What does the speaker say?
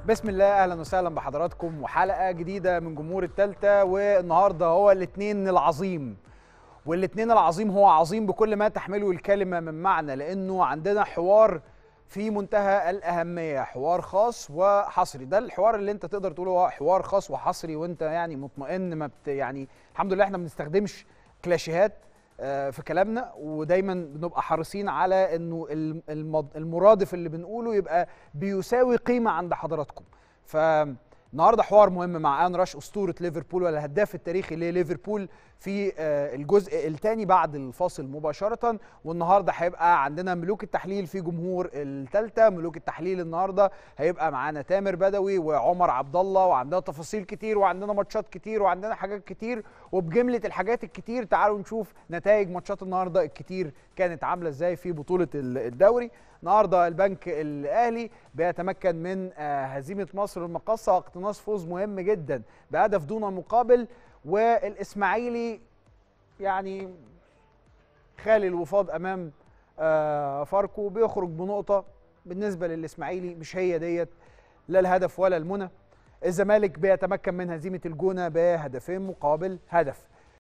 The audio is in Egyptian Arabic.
بسم الله اهلا وسهلا بحضراتكم وحلقه جديده من جمهور التالتة والنهارده هو الاثنين العظيم والاثنين العظيم هو عظيم بكل ما تحمله الكلمه من معنى لانه عندنا حوار في منتهى الاهميه حوار خاص وحصري ده الحوار اللي انت تقدر تقوله هو حوار خاص وحصري وانت يعني مطمئن ما بت يعني الحمد لله احنا ما بنستخدمش كلاشيهات آه، في كلامنا ودايما بنبقى حريصين على انه الم- المض- المرادف اللي بنقوله يبقى بيساوي قيمه عند حضراتكم فالنهارده حوار مهم مع ان راش اسطوره ليفربول والهداف التاريخي لليفربول في آه، الجزء الثاني بعد الفاصل مباشره والنهارده هيبقى عندنا ملوك التحليل في جمهور الثالثه ملوك التحليل النهارده هيبقى معانا تامر بدوي وعمر عبد الله وعندنا تفاصيل كتير وعندنا ماتشات كتير وعندنا حاجات كتير وبجمله الحاجات الكتير تعالوا نشوف نتائج ماتشات النهارده الكتير كانت عامله ازاي في بطوله ال- الدوري النهارده البنك الاهلي بيتمكن من آه، هزيمه مصر المقاصه واقتناص فوز مهم جدا بهدف دون مقابل والاسماعيلي يعني خالي الوفاض امام آه، فاركو بيخرج بنقطه بالنسبه للاسماعيلي مش هي ديت لا الهدف ولا المنى الزمالك بيتمكن من هزيمه الجونه بهدفين مقابل هدف